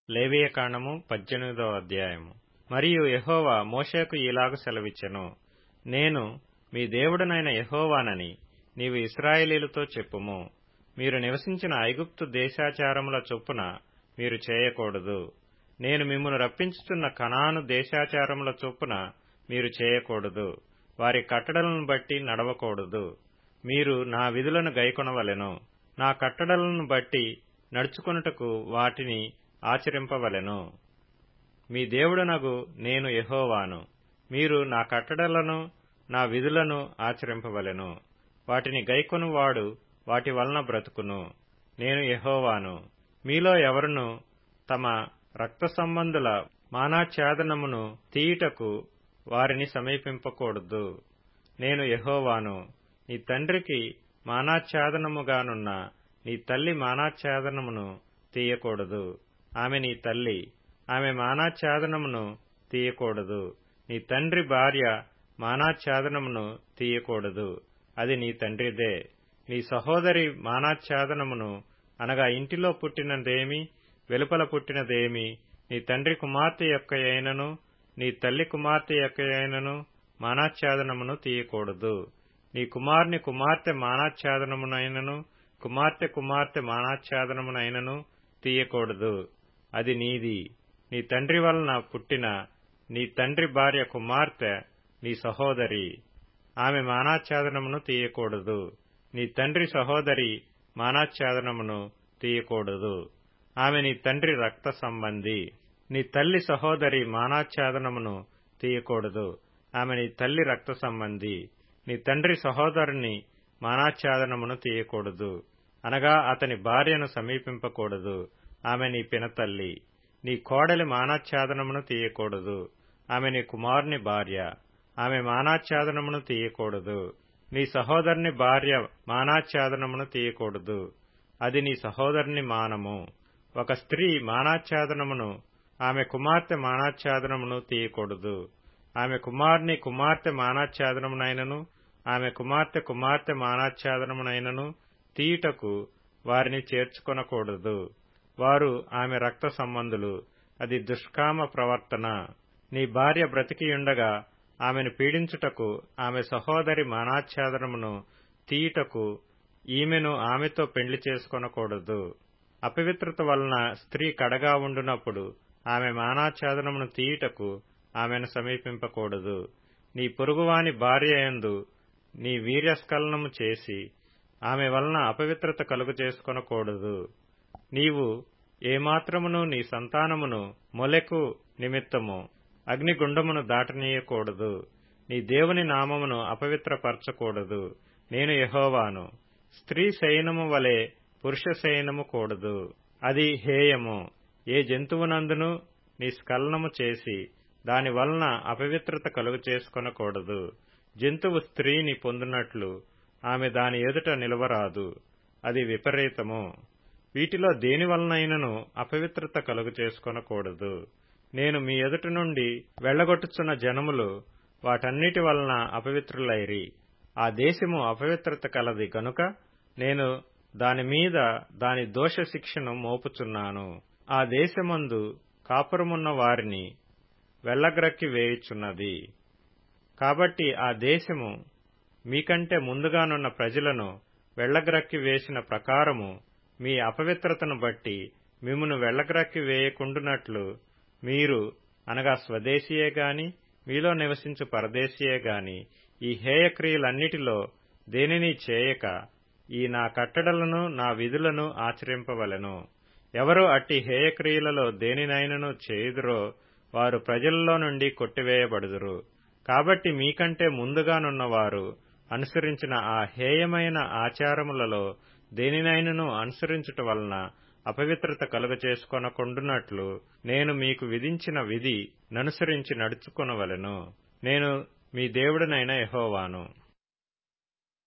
లేవియకాండము పద్దెనిమిదో అధ్యాయము మరియు యెహోవా మోషేకు ఈలాగు సెలవిచ్చెను నేను మీ దేవుడనైన యెహోవానని నీవు ఇశ్రాయేలీయులతో చెప్పుము మీరు నివసించిన ఐగుప్తు దేశాచారముల చొప్పున మీరు చేయకూడదు నేను మిమ్మును రప్పించుచున్న కనాను దేశాచారముల చొప్పున మీరు చేయకూడదు వారి కట్టడలను బట్టి నడవకూడదు మీరు నా విధులను గైకొనవలెను నా కట్టడలను బట్టి నడుచుకొనుటకు వాటిని ఆచరింపవలెను మీ దేవుడనగు నేను యెహోవాను మీరు నా కట్టడలను నా విధులను ఆచరింపవలెను వాటిని గైకొనువాడు వాటి వలన బ్రతుకును నేను యెహోవాను మీలో ఎవరును తమ రక్త సంబంధుల మానాఛాదనమును తీయుటకు వారిని సమీపింపకూడదు నేను యెహోవాను నీ తండ్రికి మానాఛాదనముగానున్న నీ తల్లి మానాఛాదనమును తీయకూడదు ఆమె నీ తల్లి ఆమె మానాఛాదనమును తీయకూడదు నీ తండ్రి భార్య మానాఛాదనమును తీయకూడదు అది నీ తండ్రిదే నీ సహోదరి మానాఛాదనమును అనగా ఇంటిలో పుట్టినదేమి వెలుపల పుట్టినదేమి నీ తండ్రి కుమార్తె యొక్క అయినను నీ తల్లి కుమార్తె యొక్క అయినను మానాఛాదనమును తీయకూడదు నీ కుమార్ని కుమార్తె మానాఛాదనమునైనను కుమార్తె కుమార్తె మానాఛాదనమునైనను తీయకూడదు అది నీది నీ తండ్రి వలన పుట్టిన నీ తండ్రి భార్య కుమార్తె నీ సహోదరి ఆమె మానాఛాదనమును తీయకూడదు నీ తండ్రి సహోదరి మానాఛాదనమును తీయకూడదు ఆమె నీ తండ్రి రక్త సంబంధి నీ తల్లి సహోదరి మానాఛాదనమును తీయకూడదు ఆమె నీ తల్లి రక్త సంబంధి నీ తండ్రి సహోదరుని మానాఛాదనమును తీయకూడదు అనగా అతని భార్యను సమీపింపకూడదు ఆమె నీ పినతల్లి నీ కోడలి మానాఛాదనమును తీయకూడదు ఆమె నీ కుమారుని భార్య ఆమె మానాఛాదనమును తీయకూడదు నీ సహోదరుని భార్య మానాఛాదనమును తీయకూడదు అది నీ సహోదరుని మానము ఒక స్త్రీ మానాఛాదనమును ఆమె కుమార్తె మానాఛాదనమును తీయకూడదు ఆమె కుమార్ని కుమార్తె మానాఛాదనమునైనను ఆమె కుమార్తె కుమార్తె మానాఛాదనమునైనను తీయుటకు వారిని చేర్చుకొనకూడదు వారు ఆమె రక్త సంబంధులు అది దుష్కామ ప్రవర్తన నీ భార్య బ్రతికియుండగా ఆమెను పీడించుటకు ఆమె సహోదరి మానాఛాదనమును తీయుటకు ఈమెను ఆమెతో పెండ్లి చేసుకొనకూడదు అపవిత్రత వలన స్త్రీ కడగా ఉండునప్పుడు ఆమె మానాఛాదనమును తీయుటకు ఆమెను సమీపింపకూడదు నీ పొరుగువాని భార్య యందు నీ వీర్యస్ఖలనము చేసి ఆమె వలన అపవిత్రత కలుగు చేసుకొనకూడదు నీవు ఏమాత్రమును నీ సంతానమును మొలెకు నిమిత్తము అగ్నిగుండమును దాటనీయకూడదు నీ దేవుని నామమును అపవిత్రపరచకూడదు నేను యహోవాను స్త్రీ శయనము వలె పురుష శయనము కూడదు అది హేయము ఏ జంతువునందును నీ స్ఖలనము చేసి దాని వలన అపవిత్రత కలుగు చేసుకొనకూడదు జంతువు స్త్రీని పొందునట్లు ఆమె దాని ఎదుట నిలవరాదు అది విపరీతము వీటిలో దేని వలనైనను అపవిత్రత కలుగు చేసుకొనకూడదు నేను మీ ఎదుట నుండి వెళ్లగొట్టుచున్న జనములు వాటన్నిటి వలన అపవిత్రులైరి ఆ దేశము అపవిత్రత కలది గనుక నేను దాని మీద దాని దోష శిక్షను మోపుచున్నాను ఆ దేశమందు కాపురమున్న వారిని వెళ్లగ్రక్కి వేయుచున్నది కాబట్టి ఆ దేశము మీకంటే ముందుగానున్న ప్రజలను వెళ్లగ్రక్కి వేసిన ప్రకారము మీ అపవిత్రతను బట్టి మిమ్మును వెళ్లగ్రక్కి వేయకుండునట్లు మీరు అనగా స్వదేశీయే గాని మీలో నివసించు పరదేశీయే గాని ఈ హేయక్రియలన్నిటిలో దేనిని చేయక ఈ నా కట్టడలను నా విధులను ఆచరింపవలెను ఎవరు అట్టి హేయక్రియలలో దేనినైనను చేయుదురో వారు ప్రజలలో నుండి కొట్టివేయబడుదురు కాబట్టి మీకంటే ముందుగానున్నవారు అనుసరించిన ఆ హేయమైన ఆచారములలో దేనినైనను అనుసరించుట వలన అపవిత్రత కలుగ చేసుకొనకుండునట్లు నేను మీకు విధించిన విధి ననుసరించి నడుచుకొనవలెను నేను మీ దేవుడనైన యహోవాను